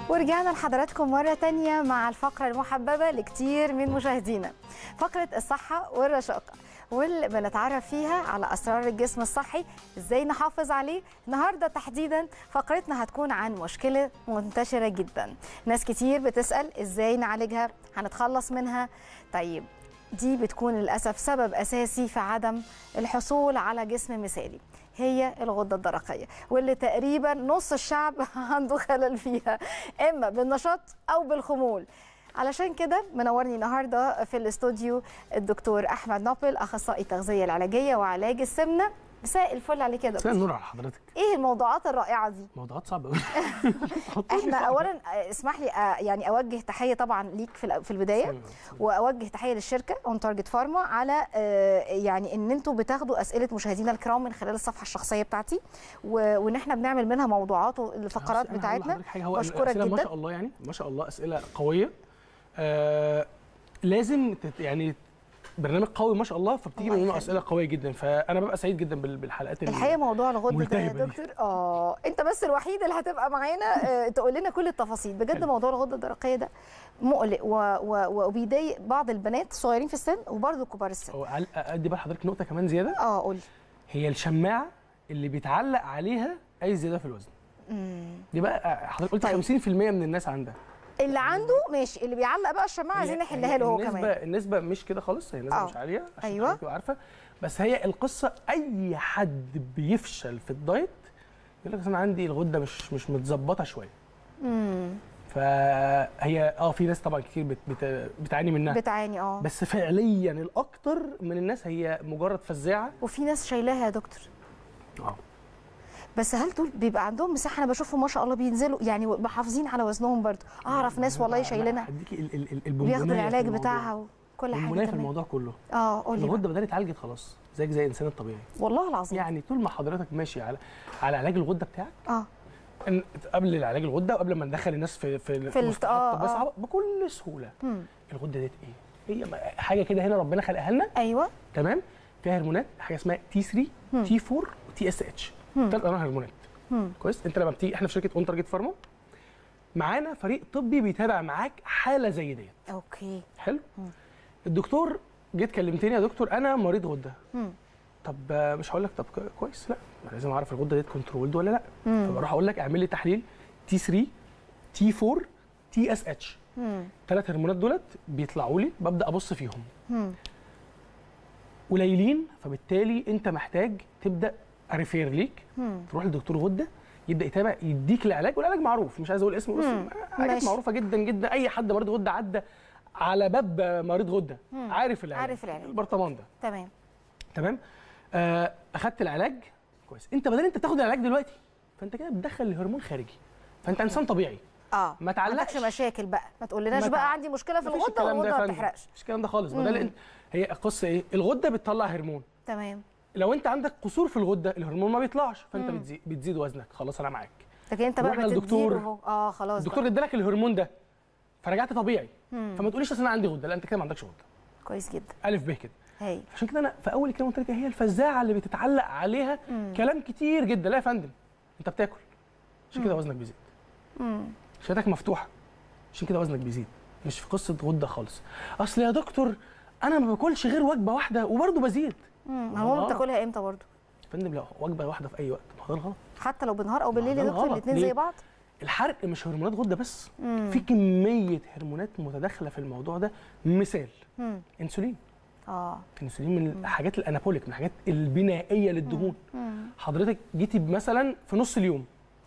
ورجعنا لحضراتكم مرة تانية مع الفقرة المحببة لكتير من مشاهدينا فقرة الصحة والرشاقة واللي بنتعرف فيها على أسرار الجسم الصحي إزاي نحافظ عليه النهاردة تحديدا فقرتنا هتكون عن مشكلة منتشرة جدا ناس كتير بتسأل إزاي نعالجها هنتخلص منها طيب دي بتكون للأسف سبب أساسي في عدم الحصول على جسم مثالي هي الغدة الدرقية واللي تقريبا نص الشعب عنده خلل فيها إما بالنشاط أو بالخمول علشان كده منورني النهارده في الاستوديو الدكتور احمد نوبل اخصائي التغذيه العلاجيه وعلاج السمنه مساء الفل عليك يا مساء دكتور النور على حضرتك ايه الموضوعات الرائعه دي موضوعات صعبه قوي احنا اولا آه، اسمح لي آه، يعني اوجه تحيه طبعا ليك في الأ- في البدايه واوجه تحيه للشركه اون تارجت فارما على آه، يعني ان انتوا بتاخدوا اسئله مشاهدينا الكرام من خلال الصفحه الشخصيه بتاعتي و- وان احنا بنعمل منها موضوعات والفقرات بتاعتنا بشكرك بشكرك جدا ما جدا شاء الله يعني ما شاء الله اسئله قويه آه لازم تت يعني برنامج قوي ما شاء الله فبتيجي الله منه يخليك. اسئله قويه جدا فانا ببقى سعيد جدا بال- بالحلقات اللي- الحقيقه موضوع الغده ده يا ملتهبة دي. دكتور اه انت بس الوحيد اللي هتبقى معانا آه، تقول لنا كل التفاصيل بجد حلو. موضوع الغده الدرقيه ده مقلق و- و- وبيضايق بعض البنات الصغيرين في السن وبرضه كبار السن أو عل- ادي بقى لحضرتك نقطه كمان زياده اه قول هي الشماعه اللي بيتعلق عليها اي زياده في الوزن دي بقى حضرتك قلت طيب. 50% من الناس عندها اللي عنده ماشي اللي بيعلق بقى الشماعه عايزين هي- نحلها هي له هو النسبة كمان النسبة مش كده خالص هي نسبة آه. مش عالية عشان أيوة. حضرتك تبقى عارفة بس هي القصة أي حد بيفشل في الدايت يقول لك أصل أنا عندي الغدة مش مش متظبطة شوية امم فهي اه في ناس طبعا كتير بت بت بتعاني منها بتعاني اه بس فعليا الأكتر من الناس هي مجرد فزاعة وفي ناس شايلاها يا دكتور اه بس هل دول بيبقى عندهم مساحه انا بشوفهم ما شاء الله بينزلوا يعني محافظين على وزنهم برضه اعرف ناس والله شايلينها هديكي ال- ال- ال- البونبونية بياخدوا في العلاج الموضوع. بتاعها وكل حاجه البونبونية في تمام. الموضوع كله اه قول لي بقى. الغدة بدأت اتعالجت خلاص زيك زي الإنسان الطبيعي والله العظيم يعني طول ما حضرتك ماشي على على علاج الغدة بتاعك اه إن قبل العلاج الغده وقبل ما ندخل الناس في في, في الت- مصطلحات آه، طب آه. صعبة بكل سهوله مم. الغده ديت ايه؟ هي م- حاجه كده هنا ربنا خلقها لنا ايوه تمام فيها هرمونات حاجه اسمها تي 3 مم. تي 4 وتي اس اتش ثلاث انواع هرمونات مم. كويس انت لما بتيجي احنا في شركه اون تارجت فارما معانا فريق طبي بيتابع معاك حاله زي ديت اوكي حلو الدكتور جيت كلمتني يا دكتور انا مريض غده مم. طب آه، مش هقول لك طب ك- كويس لا أنا لازم اعرف الغده ديت كنترولد ولا لا مم. فبروح اقول لك اعمل لي تحليل تي 3 تي 4 تي اس اتش مم. ثلاث هرمونات دولت بيطلعوا لي ببدا ابص فيهم مم. قليلين فبالتالي انت محتاج تبدا اريفير ليك مم. تروح لدكتور غده يبدا يتابع يديك العلاج والعلاج معروف مش عايز اقول اسمه بس مم. حاجات ماشي. معروفه جدا جدا اي حد مريض غده عدى على باب مريض غده مم. عارف العلاج عارف العلاج. البرطمان ده تمام تمام آه، اخدت العلاج كويس انت بدل انت تاخد العلاج دلوقتي فانت كده بتدخل الهرمون خارجي فانت انسان طبيعي اه ما تعلقش. عندكش مشاكل بقى ما تقولناش ما بقى تع- عندي مشكله في مفيش الغده الكلام ده يا والغده ما فندم. بتحرقش مفيش الكلام ده خالص بدل انت هي القصه ايه الغده بتطلع هرمون تمام لو انت عندك قصور في الغده الهرمون ما بيطلعش فانت بتزيد, بتزيد وزنك خلاص انا معاك لكن انت بقى رحنا بتديله للدكتور. اهو اه خلاص الدكتور بقى. ادالك الهرمون ده فرجعت طبيعي مم. فما تقوليش اصل انا عندي غده لا انت كده ما عندكش غده كويس جدا الف ب كده هاي عشان كده انا في اول كلمه قلت لك هي الفزاعه اللي بتتعلق عليها كلام كتير جدا لا يا فندم انت بتاكل عشان كده وزنك بيزيد مم. شهادتك مفتوحه عشان كده وزنك بيزيد مش في قصه غده خالص اصل يا دكتور انا ما باكلش غير وجبه واحده وبرضه بزيد مم. هو آه. بتاكلها امتى برضه يا فندم لو وجبه واحده في اي وقت ما هو ده الغلط حتى لو بالنهار او بالليل يا ده دكتور غلط. الاثنين ليه؟ زي بعض الحرق مش هرمونات غده بس مم. في كميه هرمونات متداخله في الموضوع ده مثال مم. انسولين اه الانسولين من الحاجات الانابوليك من الحاجات البنائيه للدهون مم. حضرتك جيتي مثلا في نص اليوم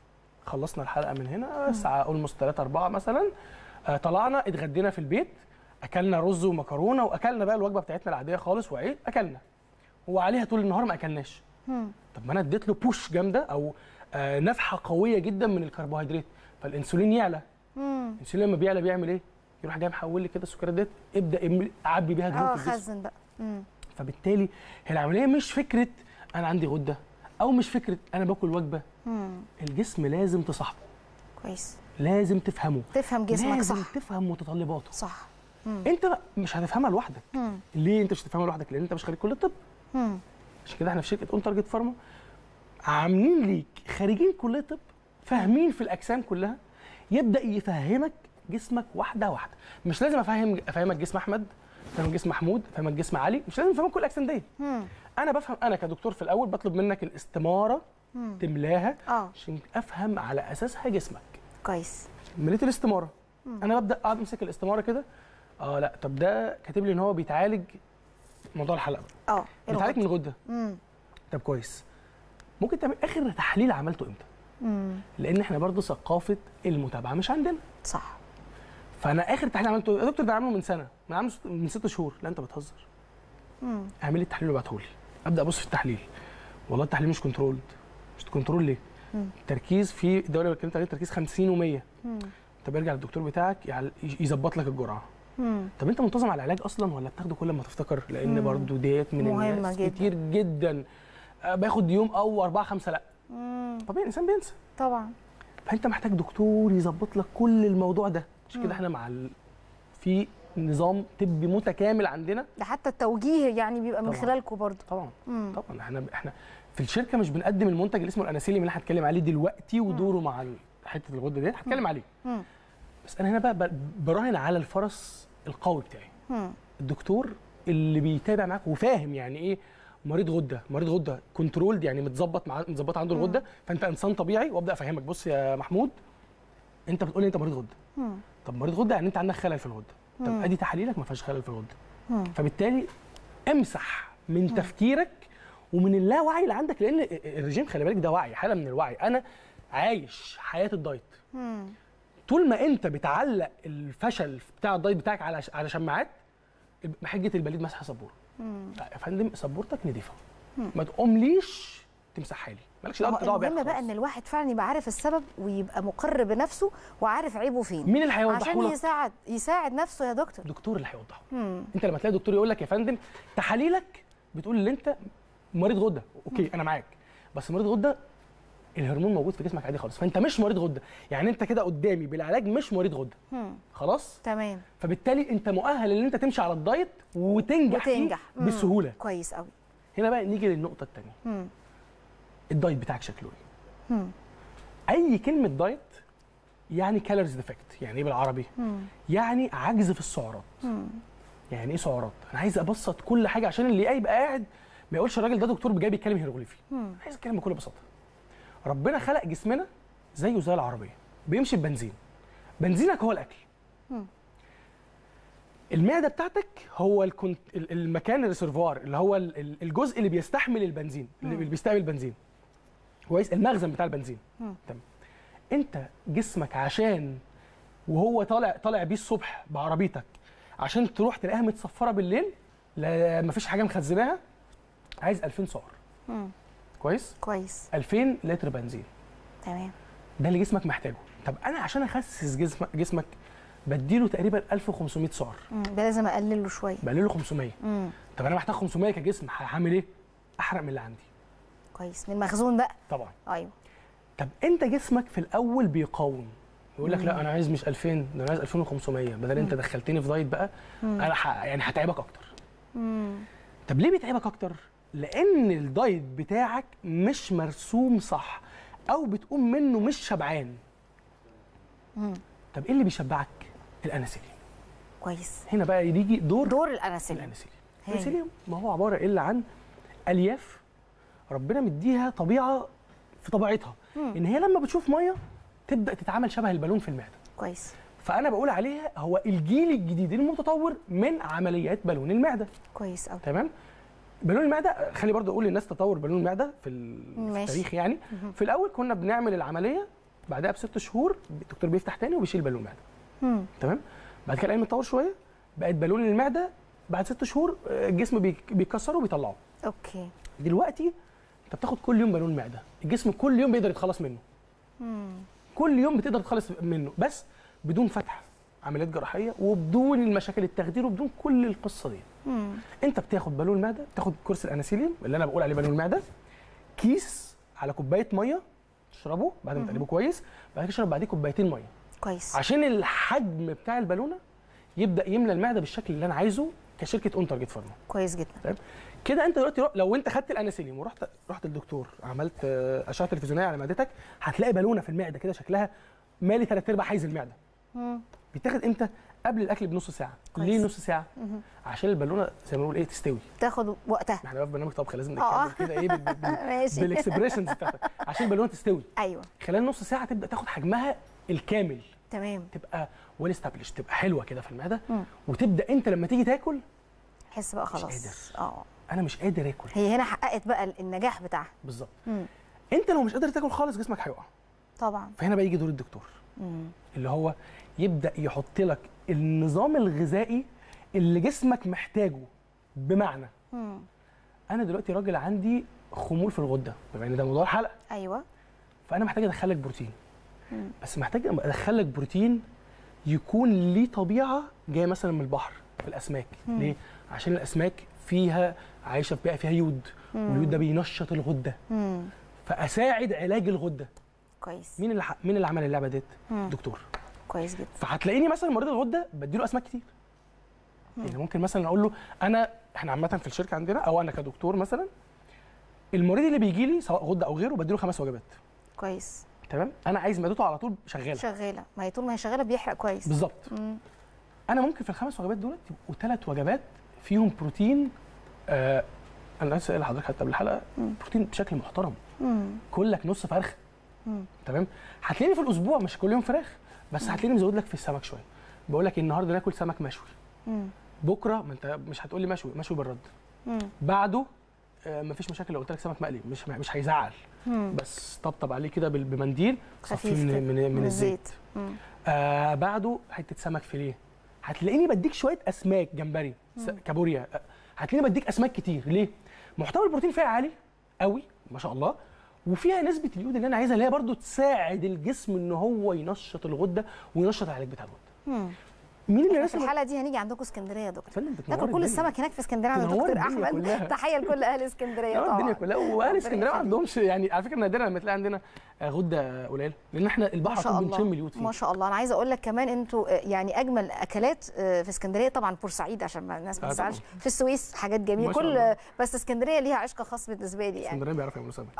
خلصنا الحلقه من هنا الساعه اولموست 3 4 مثلا آه، طلعنا اتغدينا في البيت اكلنا رز ومكرونه واكلنا بقى الوجبه بتاعتنا العاديه خالص وعيش اكلنا وعليها طول النهار ما اكلناش مم. طب ما انا اديت له بوش جامده او آه، نفحه قويه جدا من الكربوهيدرات فالانسولين يعلى مم. الانسولين لما بيعلى بيعمل ايه يروح جاي محول لي كده السكريات ديت ابدا املي- اعبي بيها دهون اه في الجسم خزن بقى مم. فبالتالي هي العمليه مش فكره انا عندي غده او مش فكره انا باكل وجبه مم. الجسم لازم تصاحبه كويس لازم تفهمه تفهم جسمك لازم صح تفهم متطلباته صح انت مش هتفهمها لوحدك مم. ليه انت مش هتفهمها لوحدك لان انت مش خريج كليه الطب مم. عشان كده احنا في شركه اون تارجت فارما عاملين ليك خارجين كليه طب فاهمين في الاجسام كلها يبدا يفهمك جسمك واحده واحده مش لازم افهم افهمك جسم احمد افهمك جسم محمود افهمك جسم علي مش لازم افهمك كل الاجسام دي مم. انا بفهم انا كدكتور في الاول بطلب منك الاستماره مم. تملاها اه عشان افهم على اساسها جسمك كويس مليت الاستماره انا ببدا اقعد امسك الاستماره كده اه لا طب ده كاتب لي ان هو بيتعالج موضوع الحلقه بقى. اه بيتعالج من غده امم طب كويس ممكن تعمل اخر تحليل عملته امتى امم لان احنا برضو ثقافه المتابعه مش عندنا صح فانا اخر تحليل عملته يا دكتور ده عامله من سنه من عامله من ست شهور لا انت بتهزر امم اعمل لي التحليل وابعته لي ابدا ابص في التحليل والله التحليل مش كنترولد مش كنترول ليه مم. التركيز في الدوله اللي اتكلمت عليه تركيز 50 و100 مم. طب ارجع للدكتور بتاعك يعل- يظبط لك الجرعه مم. طب انت منتظم على العلاج اصلا ولا بتاخده كل ما تفتكر لان مم. برضو ديت من مهمة الناس جدا. كتير جدا آه، باخد يوم او اربعه خمسه لا مم. طبيعي الانسان بينسى طبعا فانت محتاج دكتور يظبط لك كل الموضوع ده عشان مم. كده احنا مع ال... في نظام طبي متكامل عندنا ده حتى التوجيه يعني بيبقى من طبعاً. خلالكم برضو طبعا مم. طبعا احنا احنا في الشركه مش بنقدم المنتج اللي اسمه الاناسيليم اللي احنا هنتكلم عليه دلوقتي ودوره مع ال- حته الغده ديت هتكلم عليه مم. بس انا هنا بقى ب- براهن على الفرس القوي بتاعي مم. الدكتور اللي بيتابع معاك وفاهم يعني ايه مريض غده مريض غده كنترولد يعني متظبط مع متظبط عنده الغده فانت انسان طبيعي وابدا افهمك بص يا محمود انت بتقول لي انت مريض غده مم. طب مريض غده يعني انت عندك خلل في الغده طب مم. ادي تحاليلك ما فيهاش خلل في الغده مم. فبالتالي امسح من تفكيرك ومن اللاوعي اللي عندك لان الرجيم خلي بالك ده وعي حاله من الوعي انا عايش حياه الدايت مم. طول ما انت بتعلق الفشل بتاع الدايت بتاعك على على شماعات محجه البليد مسح سبوره مم. لا يا فندم سبورتك نضيفه مم. ما تقومليش تمسحها لي مالكش دعوه دعوه بيها المهم بقى خالص. ان الواحد فعلا يبقى عارف السبب ويبقى مقر بنفسه وعارف عيبه فين مين اللي هيوضحه عشان لك يساعد يساعد نفسه يا دكتور الدكتور اللي هيوضحه مم. انت لما تلاقي دكتور يقول لك يا فندم تحاليلك بتقول ان انت مريض غده اوكي انا معاك بس مريض غده الهرمون موجود في جسمك عادي خالص فانت مش مريض غده يعني انت كده قدامي بالعلاج مش مريض غده مم. خلاص تمام فبالتالي انت مؤهل ان انت تمشي على الدايت وتنجح, وتنجح فيه مم. بسهوله كويس قوي هنا بقى نيجي للنقطه الثانيه مم. الدايت بتاعك شكله ايه مم. اي كلمه دايت يعني كالوريز ديفكت يعني ايه بالعربي مم. يعني عجز في السعرات مم. يعني ايه سعرات انا عايز ابسط كل حاجه عشان اللي يبقى قاعد ما يقولش الراجل ده دكتور جاي بيتكلم هيروغليفي مم. عايز اتكلم بكل بساطه ربنا خلق جسمنا زيه زي العربيه بيمشي ببنزين بنزينك هو الاكل مم. المعده بتاعتك هو الكنت... ال- المكان الريسرفوار اللي هو ال- ال- الجزء اللي بيستحمل البنزين اللي اللي بيستقبل البنزين كويس المخزن بتاع البنزين مم. تمام انت جسمك عشان وهو طالع طالع بيه الصبح بعربيتك عشان تروح تلاقيها متصفره بالليل لا مفيش حاجه مخزناها عايز 2000 سعر مم. كويس كويس 2000 لتر بنزين تمام ده اللي جسمك محتاجه طب انا عشان اخسس جسمك جسمك بديله تقريبا 1500 سعر مم. ده لازم اقلله شويه بقلله 500 مم. طب انا محتاج 500 كجسم هعمل ايه احرق من اللي عندي كويس من المخزون بقى طبعا ايوه طب انت جسمك في الاول بيقاوم يقول لك لا انا عايز مش 2000 ده انا عايز 2500 بدل انت دخلتني في دايت بقى انا ح... يعني هتعبك اكتر مم. طب ليه بيتعبك اكتر لان الدايت بتاعك مش مرسوم صح او بتقوم منه مش شبعان مم. طب ايه اللي بيشبعك الاناسيلين كويس هنا بقى يجي دور دور الاناسيل الاناسيلين هايل. الاناسيلين ما هو عباره الا عن الياف ربنا مديها طبيعه في طبيعتها مم. ان هي لما بتشوف ميه تبدا تتعامل شبه البالون في المعده كويس فانا بقول عليها هو الجيل الجديد المتطور من عمليات بالون المعده كويس قوي تمام بالون المعده خلي برضو اقول للناس تطور بالون المعده في, ال- في ماشي. التاريخ يعني في الاول كنا بنعمل العمليه بعدها بست شهور الدكتور بيفتح تاني وبيشيل بالون المعده مم. تمام بعد كده العلم اتطور شويه بقت بالون المعده بعد ست شهور آه، الجسم بيك- بيكسره وبيطلعه اوكي دلوقتي انت بتاخد كل يوم بالون معده الجسم كل يوم بيقدر يتخلص منه مم. كل يوم بتقدر تخلص منه بس بدون فتح عمليات جراحيه وبدون المشاكل التخدير وبدون كل القصه دي مم. انت بتاخد بالون المعده بتاخد كورس الاناسيليوم اللي انا بقول عليه بالون المعده كيس على كوبايه ميه تشربه بعد ما تقلبه كويس بعد كده تشرب بعديه كوبايتين ميه كويس عشان الحجم بتاع البالونه يبدا يملى المعده بالشكل اللي انا عايزه كشركه اون تارجت فارما كويس جدا تمام كده انت دلوقتي رو- لو انت خدت الاناسيليوم ورحت رحت للدكتور عملت آه، اشعه تلفزيونيه على معدتك هتلاقي بالونه في المعده كده شكلها مالي ثلاث ارباع حيز المعده مم. بيتاخد امتى قبل الاكل بنص ساعه كويس. ليه نص ساعه مهم. عشان البالونه زي ما بنقول ايه تستوي تاخد وقتها احنا بقى في برنامج طبخ لازم آه. نتكلم كده ايه بال- بال- بال- ماشي بالاكسبريشنز بتاعتك عشان البالونه تستوي ايوه خلال نص ساعه تبدا تاخد حجمها الكامل تمام تبقى ويل استابلش تبقى حلوه كده في المعده مم. وتبدا انت لما تيجي تاكل حس بقى خلاص اه انا مش قادر اكل هي هنا حققت بقى النجاح بتاعها بالظبط مم. انت لو مش قادر تاكل خالص جسمك هيقع طبعا فهنا بقى يجي دور الدكتور مم. اللي هو يبدا يحط لك النظام الغذائي اللي جسمك محتاجه بمعنى مم. انا دلوقتي راجل عندي خمول في الغده بما ان ده موضوع الحلقه ايوه فانا محتاج ادخلك بروتين مم. بس محتاج ادخلك بروتين يكون ليه طبيعه جايه مثلا من البحر في الاسماك مم. ليه عشان الاسماك فيها عايشه في بيئه فيها يود مم. واليود ده بينشط الغده مم. فاساعد علاج الغده كويس مين اللي ح- مين اللي عمل اللعبه ديت مم. دكتور كويس جدا فهتلاقيني مثلا مريض الغده بديله اسماك كتير يعني ممكن مثلا اقول له انا احنا عامه في الشركه عندنا او انا كدكتور مثلا المريض اللي بيجي لي سواء غده او غيره بديله خمس وجبات كويس تمام انا عايز معدته على طول شغاله شغاله ما هي طول ما هي شغاله بيحرق كويس بالظبط مم. انا ممكن في الخمس وجبات دول يبقوا ثلاث وجبات فيهم بروتين آه انا لسه قايل لحضرتك حتى قبل الحلقه مم. بروتين بشكل محترم مم. كلك نص فرخه مم. تمام هتلاقيني في الاسبوع مش كل يوم فراخ بس هتلاقيني مزود لك في السمك شويه بقول لك النهارده ناكل سمك مشوي مم. بكره ما انت مش هتقول لي مشوي مشوي بالرد مم. بعده آه مفيش مشاكل لو قلت لك سمك مقلي مش مش هيزعل مم. بس طبطب عليه كده بال- بمنديل صفيه خفيف من كده، من, من الزيت مم. آه بعده حته سمك فيليه هتلاقيني بديك شويه اسماك جمبري س- كابوريا آه، هتلاقيني بديك اسماك كتير ليه محتوى البروتين فيها عالي قوي ما شاء الله وفيها نسبه اليود اللي انا عايزها اللي هي برضو تساعد الجسم ان هو ينشط الغده وينشط العلاج بتاع الغده مم. مين اللي احنا في رسم الحلقه دي هنيجي عندكم اسكندريه يا دكتور فندم بتنور ناكل كل الدنيا. السمك هناك في اسكندريه عند تنور دكتور الدنيا احمد كلها. تحيه لكل اهل اسكندريه اه طبعا الدنيا كلها واهل ربنا اسكندريه ما يخليك. عندهمش يعني على فكره نادرا لما تلاقي عندنا آه، غده قليله لان احنا ما البحر شاء كله الله بنشم اليود فيه ما شاء الله انا عايزه اقول لك كمان انتوا آه، يعني اجمل اكلات آه، في اسكندريه طبعا بورسعيد عشان ما الناس ما آه، تزعلش طبعاً. في السويس حاجات جميله ما شاء كل الله. بس اسكندريه ليها عشق خاص بالنسبه لي يعني اسكندريه بيعرفوا يعملوا سمك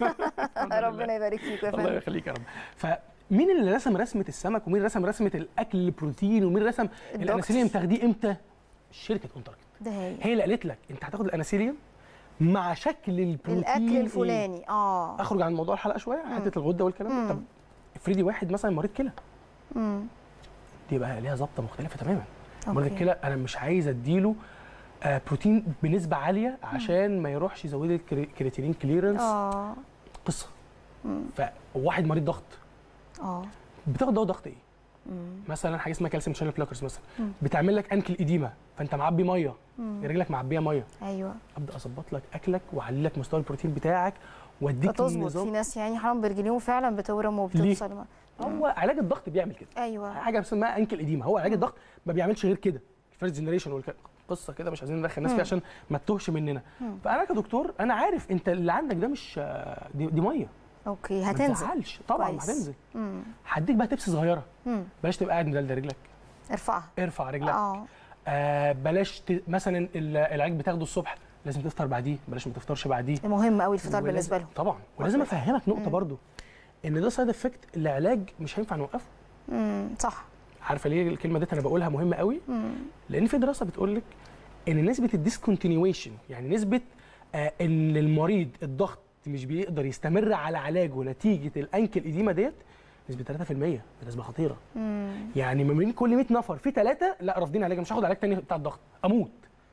ربنا يبارك فيك يا الله فندم يخليك يا رب فمين اللي رسم رسمه السمك ومين رسم رسمه الاكل البروتين ومين رسم الدكتور. الانسولين تاخديه امتى شركه اون تارجت ده هي هي اللي قالت لك انت هتاخد الانسولين مع شكل البروتين الاكل إيه؟ الفلاني اه اخرج عن موضوع الحلقه شويه حته الغده والكلام مم. ده طب افرضي واحد مثلا مريض كلى مم. دي بقى ليها ظبطه مختلفه تماما مريض أوكي. الكلى انا مش عايز اديله آه بروتين بنسبه عاليه عشان ما يروحش يزود لي الكرياتينين كليرنس اه قصه مم. فواحد مريض ضغط اه بتاخد دواء ضغط ايه مم. مثلا حاجه اسمها كالسيوم شانل بلوكرز مثلا مم. بتعمل لك انكل اديمه فانت معبي ميه مم. رجلك معبيه ميه ايوه ابدا اظبط لك اكلك واعلي لك مستوى البروتين بتاعك واديك بتظبط في النظام ناس يعني حرام برجليهم فعلا بتورم وبتوصل ما- هو علاج الضغط بيعمل كده ايوه حاجه اسمها انكل اديمه هو علاج الضغط ما بيعملش غير كده الفيرست جنريشن قصه كده مش عايزين ندخل الناس مم. فيها عشان ما تتوهش مننا مم. فانا كدكتور انا عارف انت اللي عندك ده مش آه، دي, دي ميه اوكي ما هتنزل تزعلش طبعا كويس. هتنزل مم. هديك بقى تبس صغيره مم. بلاش تبقى قاعد مدلدل رجلك ارفعها ارفع رجلك اه آه بلاش ت... مثلا ال- العلاج بتاخده الصبح لازم تفطر بعديه بلاش ما تفطرش بعديه مهم قوي الفطار ولازم- بالنسبه لهم طبعا ولازم أوكي. افهمك نقطه مم. برضو ان ده سايد افكت العلاج مش هينفع نوقفه امم صح عارفه ليه الكلمه دي انا بقولها مهمه قوي امم لان في دراسه بتقول لك ان نسبه الديسكونتينيويشن يعني نسبه آه ان المريض الضغط مش بيقدر يستمر على علاجه نتيجه الانكل اديمه ديت نسبه 3% دي نسبه خطيره امم يعني ما بين كل 100 نفر في ثلاثه لا رافضين علاج مش هاخد علاج تاني بتاع الضغط اموت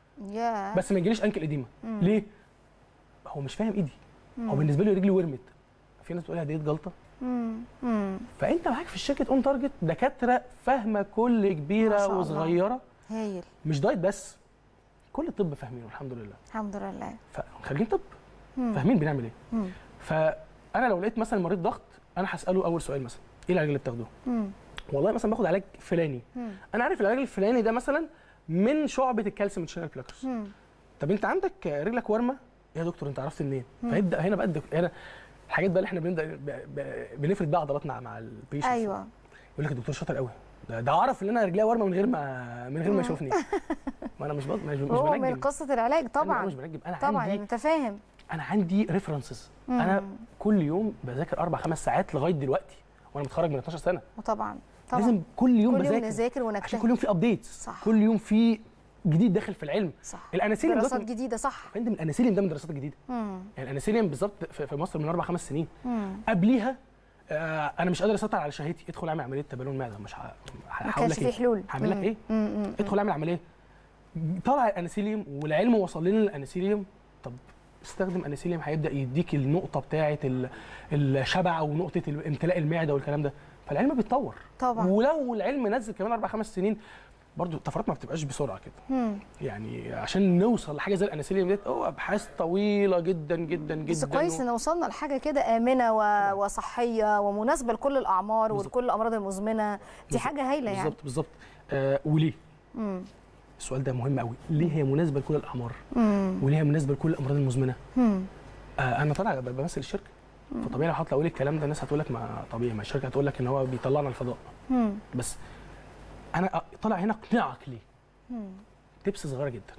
يا بس ما يجيليش انكل اديمه مم. ليه هو مش فاهم ايدي هو مم. بالنسبه له رجلي ورمت في ناس بتقولها ديت جلطه امم امم فانت معاك في الشركه اون تارجت دكاتره فاهمه كل ما كبيره شاء الله. وصغيره هايل مش دايت بس كل الطب فاهمينه الحمد لله الحمد لله فخارجين طب مم. فاهمين بنعمل ايه مم. فانا لو لقيت مثلا مريض ضغط انا هساله اول سؤال مثلا ايه العلاج اللي بتاخده مم. والله مثلا باخد علاج فلاني مم. انا عارف العلاج الفلاني ده مثلا من شعبه الكالسيوم شانل بلوكرز مم. طب انت عندك رجلك ورمه يا دكتور انت عرفت منين مم. فيبدا هنا بقى الدك... هنا الحاجات بقى اللي احنا بنبدا ب... ب... بنفرد بقى عضلاتنا مع البيشنت ايوه يقول لك الدكتور شاطر قوي ده, ده عرف ان انا رجليا ورمه من غير ما من غير ما مم. يشوفني ما انا مش بض... مش, مش هو من بنجم قصه العلاج انا طبعا مش بنجم انا طبعا عندي انت فاهم انا عندي ريفرنسز مم. انا كل يوم بذاكر اربع خمس ساعات لغايه دلوقتي وانا متخرج من 12 سنه وطبعا طبعا لازم كل يوم كل يوم بذاكر نذاكر عشان ونجتهد كل يوم في ابديتس صح. كل يوم في جديد داخل في العلم صح الاناسيليوم دراسات ده جديده صح فندم الاناسيليوم ده من الدراسات الجديده مم. يعني الاناسيليوم بالظبط في في مصر من اربع خمس سنين مم. قبليها آه انا مش قادر اسيطر على شهيتي ادخل اعمل عمليه تبلون معده مش ه- ما هحاول كانش لك في ايه حلول هعمل لك مم. ايه مم. مم. ادخل اعمل عمليه طلع الاناسيليوم والعلم وصل لنا الاناسيليوم طب استخدم اناسيليوم هيبدا يديك النقطه بتاعه ال- الشبع ونقطه امتلاء المعده والكلام ده فالعلم بيتطور طبعا ولو العلم نزل كمان اربع خمس سنين برضو الطفرات ما بتبقاش بسرعه كده مم. يعني عشان نوصل لحاجه زي الاناسيليوم ديت هو ابحاث طويله جدا جدا جدا بس كويس ان وصلنا لحاجه كده امنه و... وصحيه ومناسبه لكل الاعمار بالظبط. ولكل الامراض المزمنه دي بالظبط. حاجه هايله يعني بالظبط بالظبط آه وليه؟ مم. السؤال ده مهم قوي ليه هي مناسبه لكل الاعمار مم. وليه هي مناسبه لكل الامراض المزمنه مم. آه انا طالع ب- بمثل الشركه فطبيعي لو هطلع اقول الكلام ده الناس هتقول لك ما طبيعي ما الشركه هتقول لك ان هو بيطلعنا الفضاء مم. بس انا أ- طالع هنا اقنعك ليه مم. تبس صغيره جدا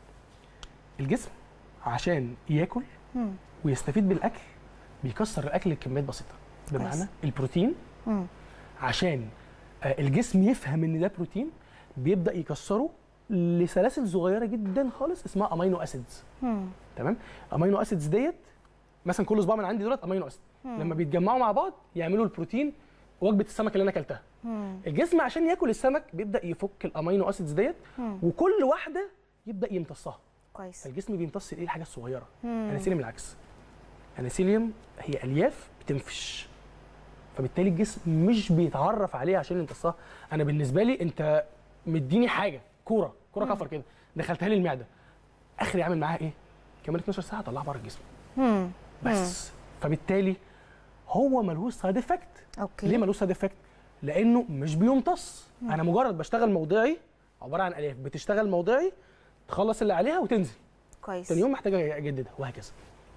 الجسم عشان ياكل مم. ويستفيد بالاكل بيكسر الاكل لكميات بسيطه كويس. بمعنى البروتين مم. عشان آه، الجسم يفهم ان ده بروتين بيبدا يكسره لسلاسل صغيره جدا خالص اسمها امينو اسيدز مم. تمام امينو اسيدز ديت مثلا كل صباع من عندي دولت امينو اسيد لما بيتجمعوا مع بعض يعملوا البروتين وجبه السمك اللي انا اكلتها مم. الجسم عشان ياكل السمك بيبدا يفك الامينو اسيدز ديت مم. وكل واحده يبدا يمتصها كويس فالجسم بيمتص ايه الحاجه الصغيره مم. اناسيليوم العكس اناسيليوم هي الياف بتنفش فبالتالي الجسم مش بيتعرف عليها عشان يمتصها انا بالنسبه لي انت مديني حاجه كوره كوره كفر كده دخلتها لي المعده اخري اعمل معاها ايه كمان 12 ساعه اطلعها بره الجسم مم. بس فبالتالي هو ملوش سايد افكت اوكي ليه ملوش سايد افكت لانه مش بيمتص انا مجرد بشتغل موضعي عباره عن الياف بتشتغل موضعي تخلص اللي عليها وتنزل كويس تاني يوم محتاجه اجددها وهكذا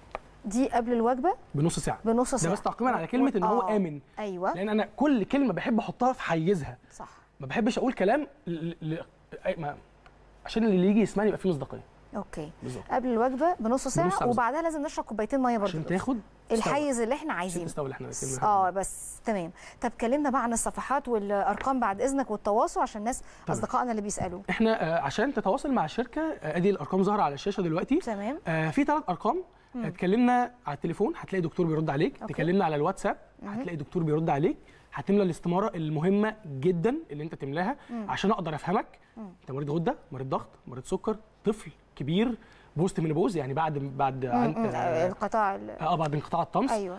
دي قبل الوجبه بنص ساعه بنص ده ساعه بس تعقيبا على كلمه ان هو آه. امن ايوه لان انا كل كلمه بحب احطها في حيزها صح ما بحبش اقول كلام ل... ل... أي- ما... عشان اللي يجي يسمعني يبقى فيه مصداقيه اوكي بالظبط قبل الوجبه بنص ساعه بنص ساعة وبعدها لازم نشرب كوبايتين ميه برضه عشان تاخد الحيز اللي احنا عشان عايزينه تستوعب اللي احنا بنتكلم اه بس تمام طب كلمنا بقى عن الصفحات والارقام بعد اذنك والتواصل عشان الناس تمام. اصدقائنا اللي بيسالوا احنا آه، عشان تتواصل مع الشركه آه، ادي الارقام ظاهره على الشاشه دلوقتي تمام آه، في ثلاث ارقام مم. اتكلمنا على التليفون هتلاقي دكتور بيرد عليك أوكي. تكلمنا على الواتساب مهم. هتلاقي دكتور بيرد عليك هتملى الاستماره المهمه جدا اللي انت تملاها مم. عشان اقدر افهمك مم. انت مريض غده مريض ضغط مريض سكر طفل كبير بوست منبوز يعني بعد بعد عن مم، مم، اه القطاع ال- آه، بعد انقطاع الطمس ايوه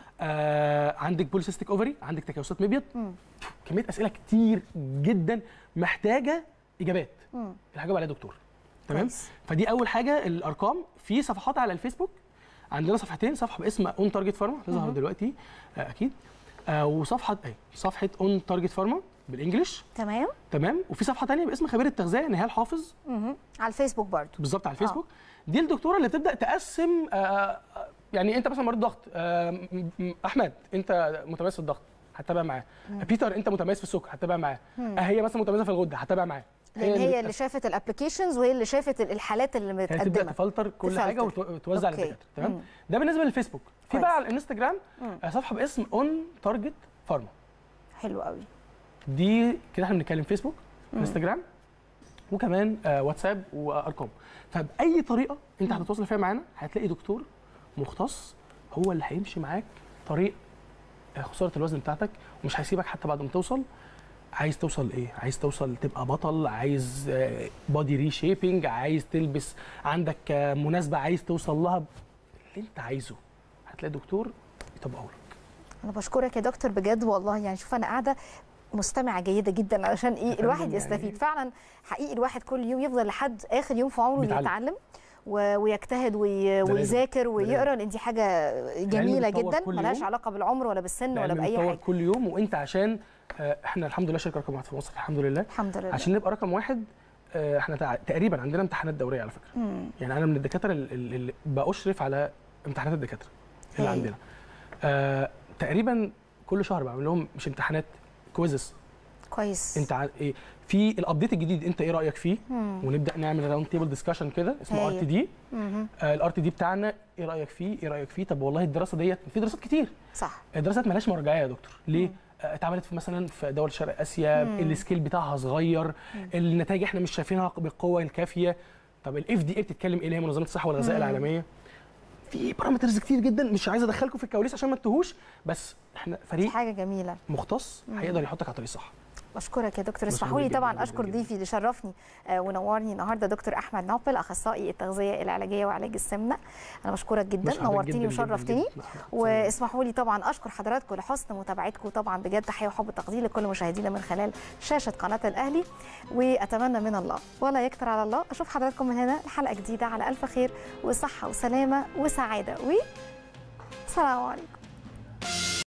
آه عندك بوليسيستيك اوفري عندك تكيسات مبيض مم. كميه اسئله كتير جدا محتاجه اجابات مم. اللي هجاوب عليها دكتور تمام كويس. فدي اول حاجه الارقام في صفحات على الفيسبوك عندنا صفحتين صفحه باسم اون تارجت فارما هتظهر مهم. دلوقتي آه اكيد آه وصفحه ايه صفحه اون تارجت فارما بالانجلش تمام تمام وفي صفحه تانية باسم خبير التغذيه نهال حافظ مهم. على الفيسبوك برضو بالظبط على الفيسبوك دي الدكتوره اللي تبدا تقسم آه آه، يعني انت مثلا مريض ضغط آه م- م- احمد انت متميز في الضغط هتتابع معاه بيتر انت متميز في السكر هتتابع معاه مم. آه هي مثلا متميزه في الغده هتتابع معاه لان هي اللي بتقسم. شافت الابلكيشنز وهي اللي شافت ال- الحالات اللي هي تبدا متقدمه تفلتر كل تفلتر. حاجه وت- وتوزع على أوكي. الدكاتره تمام مم. ده بالنسبه للفيسبوك في كويس. بقى على الانستجرام مم. آه، صفحه باسم اون تارجت فارما حلو قوي دي كده احنا بنتكلم فيسبوك مم. انستجرام وكمان آه، واتساب وارقام فباي طريقه انت هتتواصل فيها معانا هتلاقي دكتور مختص هو اللي هيمشي معاك طريق آه، خساره الوزن بتاعتك ومش هيسيبك حتى بعد ما توصل عايز توصل لايه عايز توصل تبقى بطل عايز بودي ريشيبنج عايز تلبس عندك آه، مناسبه عايز توصل لها اللي انت عايزه هتلاقي دكتور يطبقه لك انا بشكرك يا دكتور بجد والله يعني شوف انا قاعده مستمعه جيده جدا علشان ايه فندم الواحد يعني- يستفيد فعلا حقيقي الواحد كل يوم يفضل لحد اخر يوم في عمره بيتعلم. يتعلم و- ويجتهد وي- لازم. ويذاكر ويقرا لان دي حاجه جميله بيتطور جدا كل ملهاش يوم. علاقه بالعمر ولا بالسن ولا العلم باي بيتطور حاجه كل يوم وانت عشان آه، احنا الحمد لله شركه رقم واحد في مصر الحمد لله الحمد لله عشان نبقى رقم واحد آه، احنا تع- تقريبا عندنا امتحانات دوريه على فكره مم. يعني انا من الدكاتره ال- ال- اللي باشرف على امتحانات الدكاتره اللي هايل. عندنا آه، تقريبا كل شهر بعمل لهم مش امتحانات كويزز كويس انت ع- إيه في الابديت الجديد انت ايه رايك فيه مم. ونبدا نعمل راوند تيبل ديسكشن كده اسمه ار هايل. تي دي مهم. الار تي دي بتاعنا ايه رايك فيه ايه رايك فيه طب والله الدراسه ديت في دراسات كتير صح الدراسات مالهاش مرجعيه يا دكتور ليه آه، اتعملت في مثلا في دول شرق اسيا مم. السكيل بتاعها صغير النتائج احنا مش شايفينها بالقوه الكافيه طب الاف دي اي بتتكلم ايه اللي هي منظمه الصحه والغذاء مم. العالميه في بارامترز كتير جدا مش عايز ادخلكم في الكواليس عشان ما تتوهوش بس احنا فريق حاجه جميله مختص هيقدر يحطك على الطريق الصح بشكرك يا دكتور مشكور اسمحوا لي جداً طبعا جداً اشكر جداً. ضيفي اللي شرفني آه، ونورني النهارده دكتور احمد نوبل اخصائي التغذيه العلاجيه وعلاج السمنه انا بشكرك جدا مش حضرتك نورتني جداً جداً وشرفتني جداً. واسمحوا لي طبعا اشكر حضراتكم لحسن متابعتكم طبعا بجد تحيه وحب تقدير لكل مشاهدينا من خلال شاشه قناه الاهلي واتمنى من الله ولا يكتر على الله اشوف حضراتكم من هنا حلقه جديده على الف خير وصحه وسلامه وسعاده و السلام عليكم